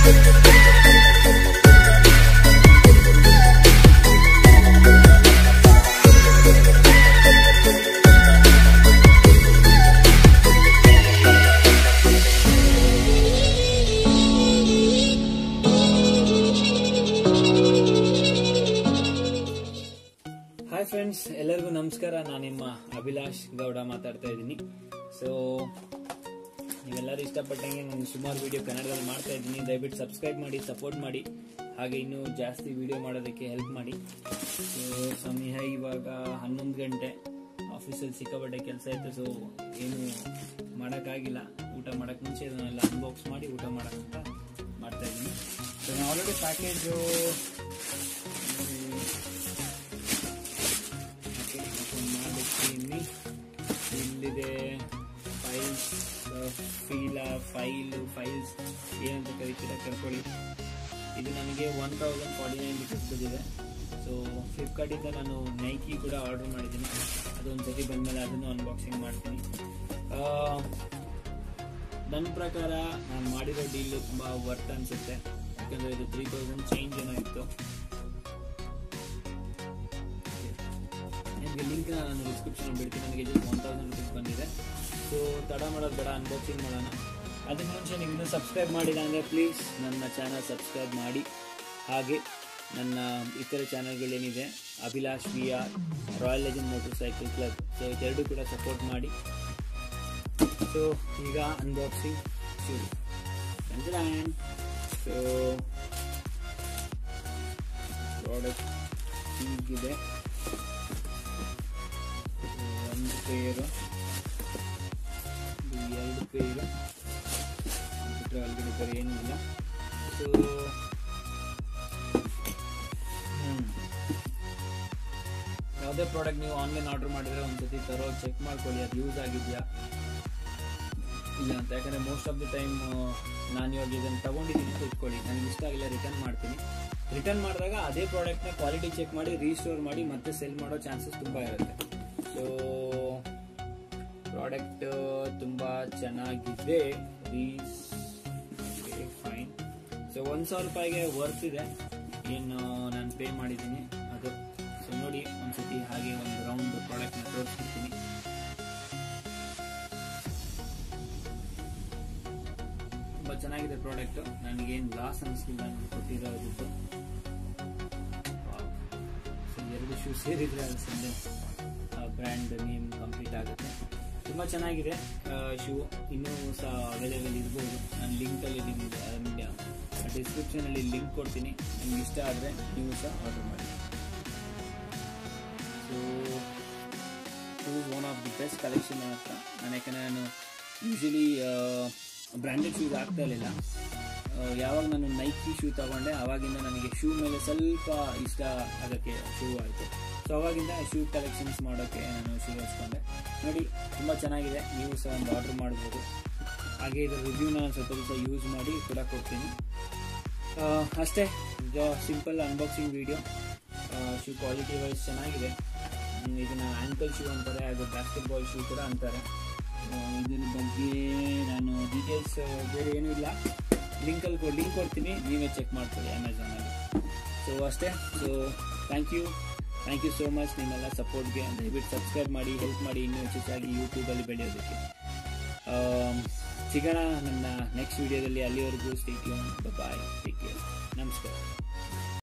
hi friends ಎಲ್ಲರಿಗೂ ನಮಸ್ಕಾರ ನಾನು ನಿಮ್ಮ ಅಭಿಲಾಷ್ ಗೌಡ ಮಾತಾಡ್ತಾ ಇದ್ದೀನಿ ಸೊ ನೀವೆಲ್ಲರೂ ಇಷ್ಟಪಟ್ಟಂಗೆ ನಾನು ಸುಮಾರು ವಿಡಿಯೋ ಕನ್ನಡದಲ್ಲಿ ಮಾಡ್ತಾ ಇದ್ದೀನಿ ದಯವಿಟ್ಟು ಸಬ್ಸ್ಕ್ರೈಬ್ ಮಾಡಿ ಸಪೋರ್ಟ್ ಮಾಡಿ ಹಾಗೆ ಇನ್ನೂ ಜಾಸ್ತಿ ವಿಡಿಯೋ ಮಾಡೋದಕ್ಕೆ ಹೆಲ್ಪ್ ಮಾಡಿ ಸೊ ಸಮಯ ಇವಾಗ ಹನ್ನೊಂದು ಗಂಟೆ ಆಫೀಸಲ್ಲಿ ಸಿಕ್ಕಾಪಟ್ಟೆ ಕೆಲಸ ಇತ್ತು ಸೊ ಏನು ಮಾಡೋಕ್ಕಾಗಿಲ್ಲ ಊಟ ಮಾಡೋಕ್ಕೆ ಮುಂಚೆ ಇದನ್ನೆಲ್ಲ ಅನ್ಬಾಕ್ಸ್ ಮಾಡಿ ಊಟ ಮಾಡೋಕ್ಕಂತ ಮಾಡ್ತಾ ಇದ್ದೀನಿ ಸೊ ನಾನು ಆಲ್ರೆಡಿ ಪ್ಯಾಕೇಜು ಮಾಡಿರ್ತೀನಿ ಇಲ್ಲಿದೆ ಫೈಲ್ಸ್ ಫೀಲ ಫೈಲು ಫೈಲ್ಸ್ ಏನಂತ ಕರಿತೀರ ಕರ್ಕೊಳ್ಳಿ ಇದು ನನಗೆ one thousand forty nine rupees ಬಂದಿದೆ ಸೊ ಫ್ಲಿಪ್ಕಾರ್ಟಿಂದ ನಾನು ನೈಕಿ ಕೂಡ ಆರ್ಡರ್ ಮಾಡಿದ್ದೀನಿ ಅದೊಂದು ಸತಿ ಬಂದಮೇಲೆ ಅದನ್ನು ಅನ್ಬಾಕ್ಸಿಂಗ್ ಮಾಡ್ತೀನಿ ಆ, ನನ್ನ ಪ್ರಕಾರ ನಾನು ಮಾಡಿರೋ ಡೀಲ್ ತುಂಬ ವರ್ತ್ ಅನಿಸುತ್ತೆ ಯಾಕಂದರೆ ಇದು ತ್ರೀ ತೌಸಂಡ್ ಚೇಂಜ್ ಏನೋ ಇತ್ತು ನಿಮಗೆ ಲಿಂಕ್ ನಾನು ಡಿಸ್ಕ್ರಿಪ್ಷನ್ ಬಿಡ್ತೀನಿ ನನಗೆ ಜಸ್ಟ್ ಒನ್ ತೌಸಂಡ್ ರುಪೀಸ್ ಬಂದಿದೆ ಸೊ ತಡ ಮಾಡೋದು ಬೇಡ ಅನ್ಬಾಕ್ಸಿಂಗ್ ಮಾಡೋಣ ಅದಕ್ಕೆ ಮುಂಚೆ ನೀವು ಇನ್ನೂ ಸಬ್ಸ್ಕ್ರೈಬ್ ಮಾಡಿಲ್ಲ ಅಂದರೆ ಪ್ಲೀಸ್ ನನ್ನ ಚಾನಲ್ ಸಬ್ಸ್ಕ್ರೈಬ್ ಮಾಡಿ ಹಾಗೆ ನನ್ನ ಇತರ ಚಾನಲ್ಗಳೇನಿದೆ Abhilash V R royal legend motorcycle club so ಇದೆರಡು ಕೂಡ ಸಪೋರ್ಟ್ ಮಾಡಿ ಸೊ ಈಗ ಅನ್ಬಾಕ್ಸಿಂಗ್ ಶುರು ಸೊ ಪ್ರಾಡಕ್ಟ್ ಹೀಗಿದೆ ಒಂದು ಪೇರು ಇದು ಎರಡು ಪೇರು ಬಿಟ್ಟರೆ ಒಳಗಡೆ ಬೇರೆ ಏನೂ ಇಲ್ಲ ಸೊ ಯಾವುದೇ ಪ್ರಾಡಕ್ಟ್ ನೀವು ಆನ್ಲೈನ್ ಆರ್ಡರ್ ಮಾಡಿದ್ರೆ ಒಂದ್ಸತಿ ತರೋ ಚೆಕ್ ಮಾಡ್ಕೊಳ್ಳಿ ಅದು ಯೂಸ್ ಆಗಿದೆಯಾ ಇಲ್ಲ ಅಂತ ಯಾಕಂದರೆ ಮೋಸ್ಟ್ ಆಫ್ ದಿ ಟೈಮ್ ನಾನು ಇವಾಗ ಇದನ್ನು ತಗೊಂಡಿದ್ದೀನಿ ಅಂತ ಇಟ್ಕೊಳ್ಳಿ ನನಗೆ ಇಷ್ಟ ಆಗಿಲ್ಲ ರಿಟರ್ನ್ ಮಾಡ್ತೀನಿ ರಿಟರ್ನ್ ಮಾಡಿದಾಗ ಅದೇ ಪ್ರಾಡಕ್ಟ್ನ ಕ್ವಾಲಿಟಿ ಚೆಕ್ ಮಾಡಿ ರೀಸ್ಟೋರ್ ಮಾಡಿ ಮತ್ತೆ ಸೆಲ್ ಮಾಡೋ ಚಾನ್ಸಸ್ ತುಂಬ ಇರುತ್ತೆ ಸೊ ಪ್ರಾಡಕ್ಟ್ ತುಂಬ ಚೆನ್ನಾಗಿದೆ ರೀಸ್ ಫೈನ್ ಸೊ ಒಂದು ಸಾವಿರ ರೂಪಾಯಿಗೆ ವರ್ತ್ ಇದೆ ಏನು ನಾನು ಪೇ ಮಾಡಿದ್ದೀನಿ ಅದು ಸೊ ನೋಡಿ ಒಂದ್ಸತಿ ಹಾಗೆ ಒಂದು ರೌಂಡ್ ಪ್ರಾಡಕ್ಟ್ನ ತೋರಿಸ್ಬಿಡ್ತೀನಿ ತುಂಬ ಚೆನ್ನಾಗಿದೆ ಪ್ರಾಡಕ್ಟ್ ನನಗೇನು ಲಾಸ್ ಅನಿಸ್ಲಿಲ್ಲ ನನಗೆ ಕೊಟ್ಟಿರೋ ದುಡ್ಡು ಸೊ ಎರಡು ಶೂ ಸೇರಿದ್ರೆ ಅದು ಸಂಡೆ ಬ್ರ್ಯಾಂಡ್ ನೇಮ್ ಕಂಪ್ಲೀಟ್ ಆಗುತ್ತೆ ತುಂಬ ಚೆನ್ನಾಗಿದೆ ಶೂ ಇನ್ನೂ ಸಹ ಅವೈಲೇಬಲ್ ಇರ್ಬೋದು ನಾನು ಲಿಂಕಲ್ಲಿ ನಿಮಗೆ ಡಿಸ್ಕ್ರಿಪ್ಷನಲ್ಲಿ ಲಿಂಕ್ ಕೊಡ್ತೀನಿ ನಿಮ್ಗೆ ಇಷ್ಟ ಆದರೆ ನೀವು ಸಹ ಆರ್ಡರ್ ಮಾಡಿ so shoes one of the best collection ನನ್ನ ಹತ್ರ ನಾನು ಯಾಕಂದರೆ ನಾನು ಯೂಶಲಿ ಬ್ರ್ಯಾಂಡೆಡ್ ಶೂಸ್ ಆಗ್ತಾ ಇರಲಿಲ್ಲ ಯಾವಾಗ ನಾನು ನೈಕಿ ಶೂ ತಗೊಂಡೆ ಆವಾಗಿಂದ ನನಗೆ ಶೂ ಮೇಲೆ ಸ್ವಲ್ಪ ಇಷ್ಟ ಆಗೋಕ್ಕೆ ಶೂ ಆಯಿತು ಸೊ ಅವಾಗಿಂದ ಶೂ ಕಲೆಕ್ಷನ್ಸ್ ಮಾಡೋಕ್ಕೆ ನಾನು ಶೂ ಹಚ್ಕೊಂಡೆ ನೋಡಿ ತುಂಬ ಚೆನ್ನಾಗಿದೆ ನೀವು ಸಹ ಒಂದು ಆರ್ಡರ್ ಮಾಡ್ಬೋದು ಹಾಗೆ ಇದರ ರಿವ್ಯೂನ ಸ್ವಲ್ಪ ದಿವಸ ಯೂಸ್ ಮಾಡಿ ಕೂಡ ಕೊಡ್ತೀನಿ ಆ, ಅಷ್ಟೇ simple unboxing video shoe quality wise ಚೆನ್ನಾಗಿದೆ ಹ್ಮ್, ಇದನ್ನ ಆ್ಯಂಕಲ್ ಶೂ ಅಂತಾರೆ ಅದು ಬಾಸ್ಕೆಟ್ ಬಾಲ್ ಶೂ ಕೂಡ ಅಂತಾರೆ ಆ, ಇದ್ರ ಬಗ್ಗೆ ನಾನು ಡೀಟೇಲ್ಸ್ ಬೇರೆ ಏನೂ ಇಲ್ಲ ಲಿಂಕಲ್ಲಿ ಕೊ ಲಿಂಕ್ ಕೊಡ್ತೀನಿ ನೀವೇ ಚೆಕ್ ಮಾಡ್ಕೊಳ್ಳಿ ಅಮೆಝಾನಲ್ಲಿ ಸೊ ಅಷ್ಟೇ so thank you thank you so much ನಿಮ್ಮೆಲ್ಲ ಸಪೋರ್ಟ್ಗೆ ದಯವಿಟ್ಟು ಸಬ್ಸ್ಕ್ರೈಬ್ ಮಾಡಿ ಹೆಲ್ಪ್ ಮಾಡಿ ಇನ್ನೂ ಹೆಚ್ಚಾಗಿ ಯೂಟ್ಯೂಬಲ್ಲಿ ಬೆಳೆಯೋದಕ್ಕೆ ಆಮ್, ಸಿಗೋಣ ನನ್ನ ನೆಕ್ಸ್ಟ್ ವಿಡಿಯೋದಲ್ಲಿ ಅಲ್ಲಿವರೆಗೂ ಸ್ಟೇಟ್ಯೂನ್ ಬಾಯ್ ಟೇಕ್ ಕೇರ್